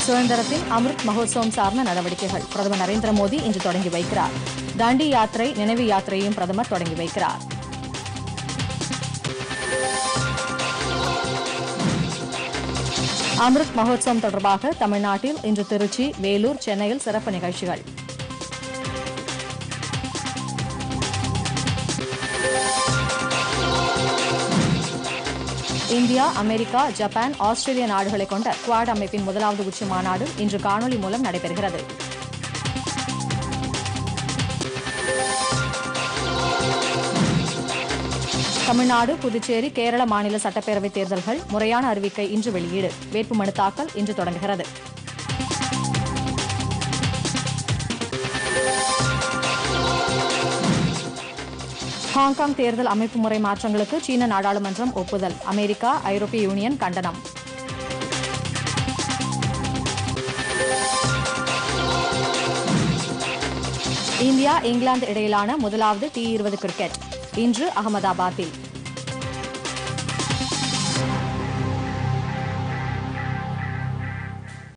சுதந்திரத்தின் அமிர்த் மகோத்சவம் சார்ந்த நடவடிக்கைகள் பிரதமர் நரேந்திர மோடி இன்று தொடங்கி வைக்கிறார் தாண்டி யாத்திரை நினைவு யாத்திரையும் பிரதமர் தொடங்கி வைக்கிறார் அமிர்த் மகோத்சவம் தொடர்பாக தமிழ்நாட்டில் இன்று திருச்சி வேலூர் சென்னையில் சிறப்பு நிகழ்ச்சிகள் இந்தியா அமெரிக்கா ஜப்பான் ஆஸ்திரேலியா நாடுகளை கொண்ட குவாட் அமைப்பின் முதலாவது உச்சி மாநாடு இன்று காணொலி மூலம் நடைபெறுகிறது தமிழ்நாடு புதுச்சேரி கேரள மாநில சட்டப்பேரவைத் தேர்தல்கள் முறையான அறிவிக்கை இன்று வெளியீடு வேட்புமனு தாக்கல் இன்று தொடங்குகிறது ஹாங்காங் தேர்தல் அமைப்பு முறை மாற்றங்களுக்கு சீன நாடாளுமன்றம் ஒப்புதல் அமெரிக்கா ஐரோப்பிய யூனியன் கண்டனம் இந்தியா இங்கிலாந்து இடையிலான முதலாவது டி இருபது கிரிக்கெட் இன்று அகமதாபாத்தில்